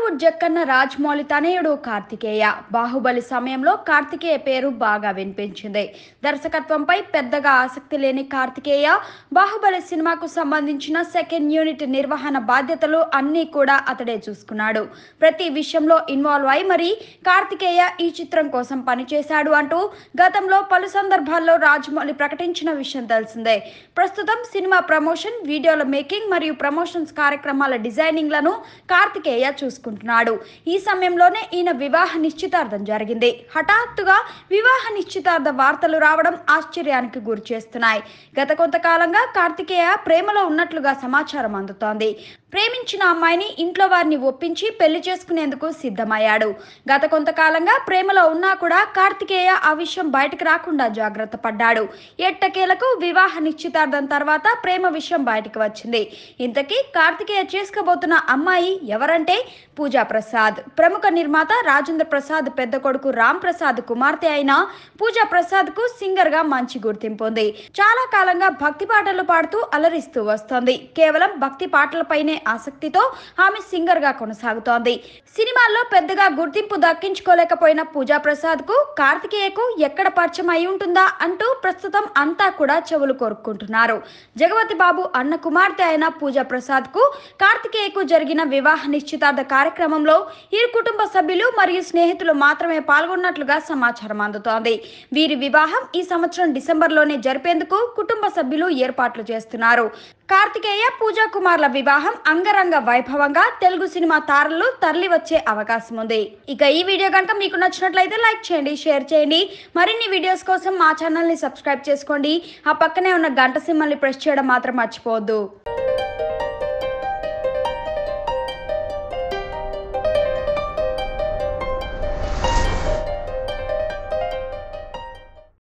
టాలీవుడ్ జక్కన్న రాజమౌళి తనయుడు కార్తికేయ బాహుబలి సమయంలో కార్తికేయ పేరు బాగా వినిపించింది దర్శకత్వంపై పెద్దగా ఆసక్తి లేని కార్తికేయ బాహుబలి సినిమాకు సంబంధించిన సెకండ్ యూనిట్ నిర్వహణ బాధ్యతలు అన్నీ కూడా అతడే చూసుకున్నాడు ప్రతి విషయంలో ఇన్వాల్వ్ అయి మరి కార్తికేయ ఈ చిత్రం కోసం పనిచేశాడు అంటూ గతంలో పలు సందర్భాల్లో రాజమౌళి ప్రకటించిన విషయం తెలిసిందే ప్రస్తుతం సినిమా ప్రమోషన్ వీడియోల మేకింగ్ మరియు ప్రమోషన్స్ కార్యక్రమాల డిజైనింగ్లను కార్తికేయ చూసుకుంటున్నాడు ఈ సమయంలోనే ఈయన వివాహ నిశ్చితార్థం జరిగింది హఠాత్తుగా వివాహ నిశ్చితార్థ వార్తలు రావడం ఆశ్చర్యానికి గురి చేస్తున్నాయి గత కొంతకాలంగా కార్తికేయ ప్రేమలో ఉన్నట్లుగా సమాచారం అందుతోంది ప్రేమించిన అమ్మాయిని ఇంట్లో వారిని ఒప్పించి పెళ్లి చేసుకునేందుకు సిద్ధమయ్యాడు గత కొంతకాలంగా ప్రేమలో ఉన్నా కూడా కార్తికేయ ఆ విషయం బయటకు రాకుండా జాగ్రత్త పడ్డాడు ఎట్టకేలకు వివాహ నిశ్చితార్థం తర్వాత ప్రేమ విషయం బయటకు వచ్చింది ఇంతకీ కార్తికేయ చేసుకోబోతున్న అమ్మాయి ఎవరంటే పూజా ప్రసాద్ ప్రముఖ నిర్మాత రాజేంద్ర ప్రసాద్ పెద్ద కొడుకు రామ్ ప్రసాద్ కుమార్తె అయిన పూజా ప్రసాద్ కు సింగర్ గా మంచి గుర్తింపు ఉంది చాలా కాలంగా భక్తి పాటలు పాడుతూ అలరిస్తూ వస్తోంది కేవలం భక్తి పాటలపైనే ఆసక్తితో ఆమె సింగర్ గా కొనసాగుతోంది సినిమాల్లో పెద్దగా గుర్తింపు దక్కించుకోలేకపోయిన పూజా ప్రసాద్ కు కార్తికేయకు ఎక్కడ పరిచయం అయి ఉంటుందా అంటూ ప్రస్తుతం అంతా కూడా చెవులు కోరుకుంటున్నారు జగవతి బాబు అన్న కుమార్తె అయిన పూజా ప్రసాద్ కు కార్తికేయకు జరిగిన వివాహ నిశ్చితార్థ కార్యక్రమంలో ఇరు కుటుంబ సభ్యులు మరియు స్నేహితులు మాత్రమే పాల్గొన్నట్లుగా సమాచారం అందుతోంది వీరి వివాహం ఈ సంవత్సరం డిసెంబర్లోనే జరిపేందుకు కుటుంబ సభ్యులు ఏర్పాట్లు చేస్తున్నారు కార్తికేయ పూజా కుమార్ల వివాహం అంగరంగ వైభవంగా తెలుగు సినిమా తారలు తరలి వచ్చే అవకాశం ఉంది ఇక ఈ వీడియో కనుక మీకు నచ్చినట్లయితే లైక్ చేయండి షేర్ చేయండి మరిన్ని వీడియోస్ కోసం మా ఛానల్ని సబ్స్క్రైబ్ చేసుకోండి ఆ పక్కనే ఉన్న గంట సింబల్ని ప్రెస్ చేయడం మాత్రం మర్చిపోవద్దు